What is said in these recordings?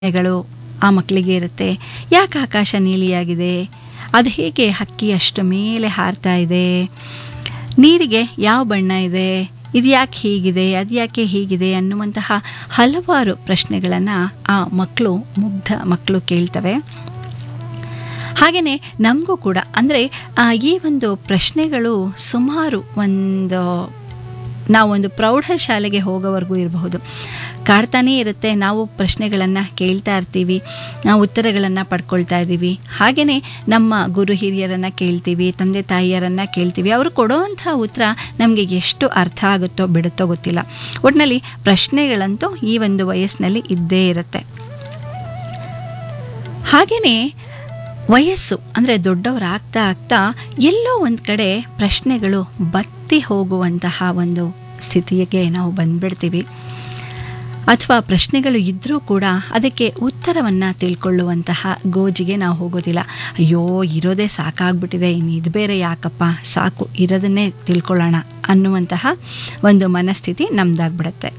ಗಳು ಆ ಮಕ್ಕಳಿಗೆ ಇರುತ್ತೆ ಯಾಕೆ ಆಕಾಶ ನೀಲಿಯಾಗಿದೆ ಅದು ಹೇಗೆ ಹಕ್ಕಿ ಅಷ್ಟು ಮೇಲೆ ಹಾರ್ತಾ ಇದೆ ನೀರಿಗೆ ಯಾವ ಬಣ್ಣ ಇದೆ ಇದು ಯಾಕೆ ಹೀಗಿದೆ ಅದು ಯಾಕೆ ಹೀಗಿದೆ ಅನ್ನುವಂತಹ ಹಲವಾರು ಪ್ರಶ್ನೆಗಳನ್ನು ಆ ಮಕ್ಕಳು ಮುಗ್ಧ ಮಕ್ಕಳು ಕೇಳ್ತವೆ ಹಾಗೆಯೇ ನಮಗೂ ಕೂಡ ಅಂದರೆ ಈ ಒಂದು ಪ್ರಶ್ನೆಗಳು ಸುಮಾರು ಒಂದು ನಾವೊಂದು ಪ್ರೌಢಶಾಲೆಗೆ ಹೋಗೋವರೆಗೂ ಇರಬಹುದು ಕಾಡ್ತಾನೇ ಇರುತ್ತೆ ನಾವು ಪ್ರಶ್ನೆಗಳನ್ನು ಕೇಳ್ತಾ ಇರ್ತೀವಿ ನಾವು ಉತ್ತರಗಳನ್ನು ಪಡ್ಕೊಳ್ತಾ ಇದ್ದೀವಿ ಹಾಗೆಯೇ ನಮ್ಮ ಗುರು ಹಿರಿಯರನ್ನು ಕೇಳ್ತೀವಿ ತಂದೆ ತಾಯಿಯರನ್ನು ಕೇಳ್ತೀವಿ ಅವರು ಕೊಡೋವಂಥ ಉತ್ತರ ನಮಗೆ ಎಷ್ಟು ಅರ್ಥ ಆಗುತ್ತೋ ಬಿಡುತ್ತೋ ಗೊತ್ತಿಲ್ಲ ಒಟ್ಟಿನಲ್ಲಿ ಪ್ರಶ್ನೆಗಳಂತೂ ಈ ಒಂದು ವಯಸ್ಸಿನಲ್ಲಿ ಇದ್ದೇ ಇರುತ್ತೆ ಹಾಗೆಯೇ ವಯಸ್ಸು ಅಂದರೆ ದೊಡ್ಡವರಾಗ್ತಾ ಆಗ್ತಾ ಎಲ್ಲೋ ಒಂದು ಕಡೆ ಪ್ರಶ್ನೆಗಳು ಬತ್ತಿ ಹೋಗುವಂತಹ ಒಂದು ಸ್ಥಿತಿಗೆ ನಾವು ಬಂದ್ಬಿಡ್ತೀವಿ ಅಥವಾ ಪ್ರಶ್ನೆಗಳು ಇದ್ದರೂ ಕೂಡ ಅದಕ್ಕೆ ಉತ್ತರವನ್ನು ತಿಳ್ಕೊಳ್ಳುವಂತಹ ಗೋಜಿಗೆ ನಾವು ಹೋಗೋದಿಲ್ಲ ಅಯ್ಯೋ ಇರೋದೇ ಸಾಕಾಗ್ಬಿಟ್ಟಿದೆ ಇನ್ನು ಇದು ಬೇರೆ ಯಾಕಪ್ಪ ಸಾಕು ಇರೋದನ್ನೇ ತಿಳ್ಕೊಳ್ಳೋಣ ಅನ್ನುವಂತಹ ಒಂದು ಮನಸ್ಥಿತಿ ನಮ್ದಾಗ್ಬಿಡುತ್ತೆ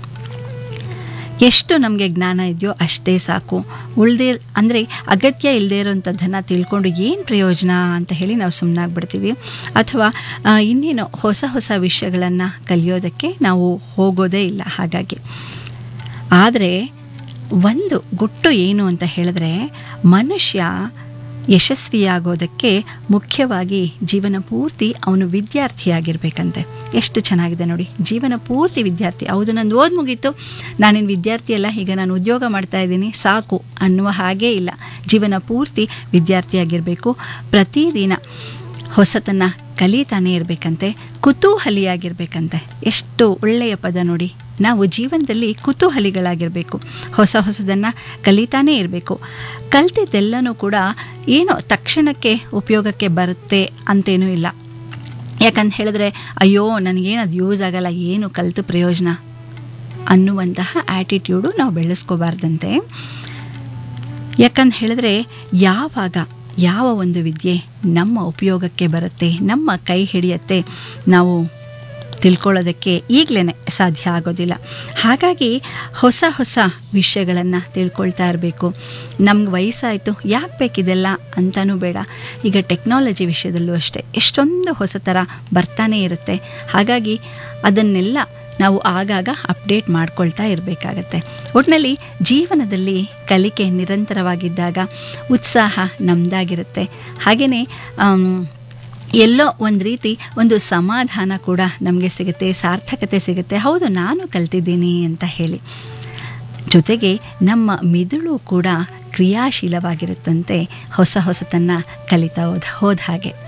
ಎಷ್ಟು ನಮಗೆ ಜ್ಞಾನ ಇದೆಯೋ ಅಷ್ಟೇ ಸಾಕು ಉಳ್ದೇ ಅಂದರೆ ಅಗತ್ಯ ಇಲ್ಲದೇ ಇರೋಂಥದ್ದನ್ನು ತಿಳ್ಕೊಂಡು ಏನು ಪ್ರಯೋಜನ ಅಂತ ಹೇಳಿ ನಾವು ಸುಮ್ಮನಾಗ್ಬಿಡ್ತೀವಿ ಅಥವಾ ಇನ್ನೇನು ಹೊಸ ಹೊಸ ವಿಷಯಗಳನ್ನು ಕಲಿಯೋದಕ್ಕೆ ನಾವು ಹೋಗೋದೇ ಇಲ್ಲ ಹಾಗಾಗಿ ಆದರೆ ಒಂದು ಗುಟ್ಟು ಏನು ಅಂತ ಹೇಳಿದ್ರೆ ಮನುಷ್ಯ ಯಶಸ್ವಿಯಾಗೋದಕ್ಕೆ ಮುಖ್ಯವಾಗಿ ಜೀವನ ಪೂರ್ತಿ ಅವನು ವಿದ್ಯಾರ್ಥಿಯಾಗಿರ್ಬೇಕಂತೆ ಎಷ್ಟು ಚೆನ್ನಾಗಿದೆ ನೋಡಿ ಜೀವನ ಪೂರ್ತಿ ವಿದ್ಯಾರ್ಥಿ ಹೌದು ನಂದು ಓದ್ ಮುಗೀತು ನಾನೇನು ವಿದ್ಯಾರ್ಥಿ ಅಲ್ಲ ಈಗ ನಾನು ಉದ್ಯೋಗ ಮಾಡ್ತಾ ಇದ್ದೀನಿ ಸಾಕು ಅನ್ನುವ ಹಾಗೇ ಇಲ್ಲ ಜೀವನ ಪೂರ್ತಿ ವಿದ್ಯಾರ್ಥಿಯಾಗಿರಬೇಕು ಪ್ರತಿದಿನ ಹೊಸತನ್ನು ಕಲಿತಾನೇ ಇರಬೇಕಂತೆ ಕುತೂಹಲಿಯಾಗಿರ್ಬೇಕಂತೆ ಎಷ್ಟು ಒಳ್ಳೆಯ ಪದ ನೋಡಿ ನಾವು ಜೀವನದಲ್ಲಿ ಕುತೂಹಲಿಗಳಾಗಿರಬೇಕು ಹೊಸ ಹೊಸದನ್ನು ಕಲಿತಾನೇ ಇರಬೇಕು ಕಲ್ತಿದ್ದೆಲ್ಲನೂ ಕೂಡ ಏನೋ ತಕ್ಷಣಕ್ಕೆ ಉಪಯೋಗಕ್ಕೆ ಬರುತ್ತೆ ಅಂತೇನೂ ಇಲ್ಲ ಯಾಕಂತ ಹೇಳಿದ್ರೆ ಅಯ್ಯೋ ನನಗೇನು ಅದು ಯೂಸ್ ಆಗಲ್ಲ ಏನು ಕಲಿತು ಪ್ರಯೋಜನ ಅನ್ನುವಂತಹ ಆ್ಯಟಿಟ್ಯೂಡು ನಾವು ಬೆಳೆಸ್ಕೋಬಾರ್ದಂತೆ ಯಾಕಂತ ಹೇಳಿದ್ರೆ ಯಾವಾಗ ಯಾವ ಒಂದು ವಿದ್ಯೆ ನಮ್ಮ ಉಪಯೋಗಕ್ಕೆ ಬರುತ್ತೆ ನಮ್ಮ ಕೈ ಹಿಡಿಯತ್ತೆ ನಾವು ತಿಳ್ಕೊಳ್ಳೋದಕ್ಕೆ ಈಗಲೇ ಸಾಧ್ಯ ಆಗೋದಿಲ್ಲ ಹಾಗಾಗಿ ಹೊಸ ಹೊಸ ವಿಷಯಗಳನ್ನು ತಿಳ್ಕೊಳ್ತಾ ಇರಬೇಕು ನಮ್ಗೆ ವಯಸ್ಸಾಯಿತು ಯಾಕೆ ಬೇಕಿದೆಲ್ಲ ಅಂತಲೂ ಬೇಡ ಈಗ ಟೆಕ್ನಾಲಜಿ ವಿಷಯದಲ್ಲೂ ಅಷ್ಟೇ ಎಷ್ಟೊಂದು ಹೊಸ ಥರ ಬರ್ತಾನೆ ಇರುತ್ತೆ ಹಾಗಾಗಿ ಅದನ್ನೆಲ್ಲ ನಾವು ಆಗಾಗ ಅಪ್ಡೇಟ್ ಮಾಡ್ಕೊಳ್ತಾ ಇರಬೇಕಾಗತ್ತೆ ಒಟ್ಟಿನಲ್ಲಿ ಜೀವನದಲ್ಲಿ ಕಲಿಕೆ ನಿರಂತರವಾಗಿದ್ದಾಗ ಉತ್ಸಾಹ ನಮ್ಮದಾಗಿರುತ್ತೆ ಹಾಗೆಯೇ ಎಲ್ಲೋ ಒಂದು ರೀತಿ ಒಂದು ಸಮಾಧಾನ ಕೂಡ ನಮಗೆ ಸಿಗುತ್ತೆ ಸಾರ್ಥಕತೆ ಸಿಗುತ್ತೆ ಹೌದು ನಾನು ಕಲ್ತಿದ್ದೀನಿ ಅಂತ ಹೇಳಿ ಜೊತೆಗೆ ನಮ್ಮ ಮಿದುಳು ಕೂಡ ಕ್ರಿಯಾಶೀಲವಾಗಿರುತ್ತಂತೆ ಹೊಸ ಹೊಸತನ್ನು ಕಲಿತಾ ಹೋದ ಹೋದ ಹಾಗೆ